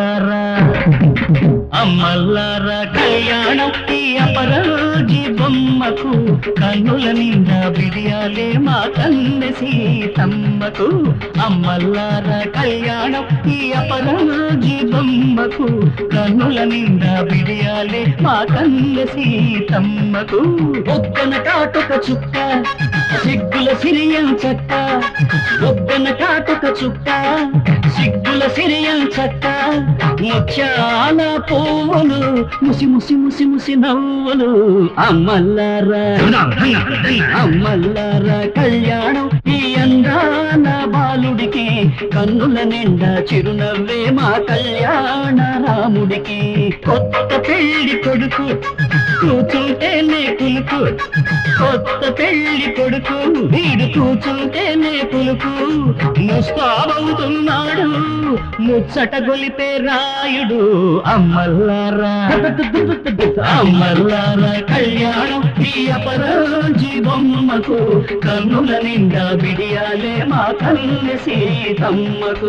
అమ్మల్లారా అమ్మల్లారా కళ్యాణం ఈ అపరాజి బొమ్మకు కన్నుల నిండా బిడియాలే మా కన్నె సీతమ్మకు అమ్మల్లారా కళ్యాణం ఈ అపరాజి బొమ్మకు కన్నుల నిండా బిడియాలే మా కన్నె సీతమ్మకు ఒక్కన కాటుక చుక్క సిగ్గుల సిరియం చక్క ఒక్కన కాటుక చుక్క సిగ్గుల సిరియం చక్క ముత్యాల పువ్వులు ముసి ముసి ముసి ముసి నవ్వులు అమ్మల్లారా అమ్మల్లారా కళ్యాణం ఈ అందాల బాలుడికి కన్నుల నిండా చిరునవ్వే మా కళ్యాణ రాముడికి కొత్త పెళ్లి కొడుకు కూర్చుంటేనే కులుకు కొత్త పెళ్లి కొడుకు వీడు కూర్చుంటేనే కులుకు ముస్తాబవుతున్నాడు ముచ్చట గొలిపే రాయుడు అమ్మల్లారా అమ్మల్లారా కళ్యాణం ఈ అపరాజి బొమ్మకు కన్నుల నిండా బిడియాలే మా కన్ను సీతమ్మకు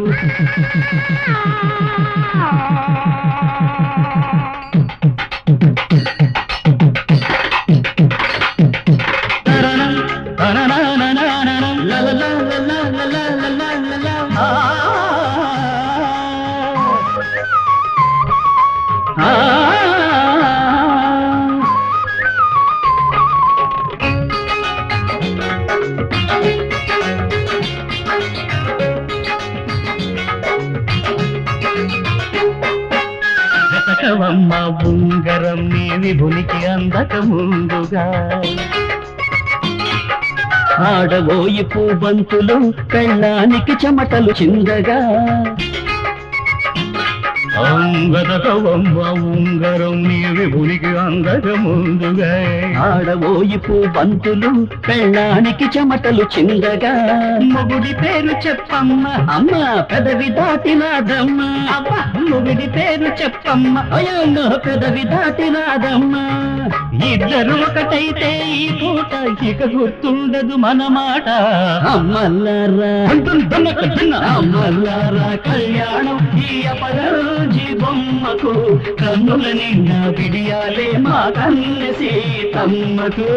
తరణం, తననననననం, లలలలలలలలలలల. ఆ. ఆ. వెతకవమ్మ ఉంగరం నీ విభునికి అందక ముందుగా ఆడబోయి పూబంతులు పెళ్ళానికి చెమటలు చిందగా అంగదకవమ్మ ఉంగరం నీ విభునికి అందక ముందుగా ఆడబోయి పూబంతులు పెళ్ళానికి చెమటలు చిందగా మొగుడి పేరు చెప్పమ్మ అమ్మ పెదవి దాటినాదమ్మ అమ్మ మొగుడి పేరు చెప్పమ్మ అయ్యో పెదవి దాటినాదమ్మ ఇద్దరు ఒకటైతే ఈ పూట ఇక గుర్తుండదు మన మాట అమ్మల్లారా అమ్మల్లారా కళ్యాణం ఈ అపరాజి బొమ్మకు కన్నుల నిండా బిడియాలే మా కన్నె సీతమ్మకు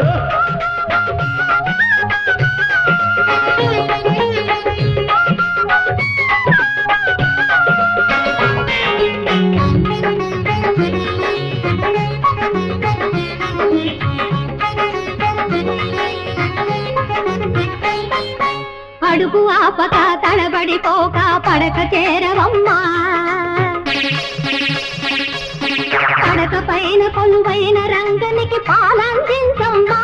అడుగు ఆపక తడబడిపోక పడక చేరవమ్మా పడక పైన కొలువైన రంగనికి పాలందించమ్మా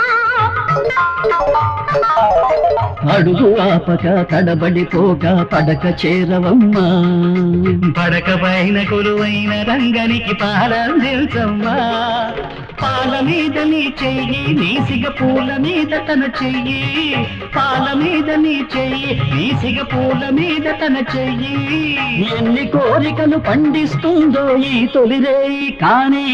అడుగు ఆపక తడబడిపోక పడక చేరవమ్మా పడక పైన కొలువైన రంగనికి పాలందించమ్మా పాల మీద నీ చెయ్యి నీసిగ పూల మీద తన చెయ్యి పాల మీద నీ చెయ్యి నీసిగ పూల మీద తన చెయ్యి ఎన్ని కోరికలు పండిస్తుందో ఈ తొలిరేయి కానీ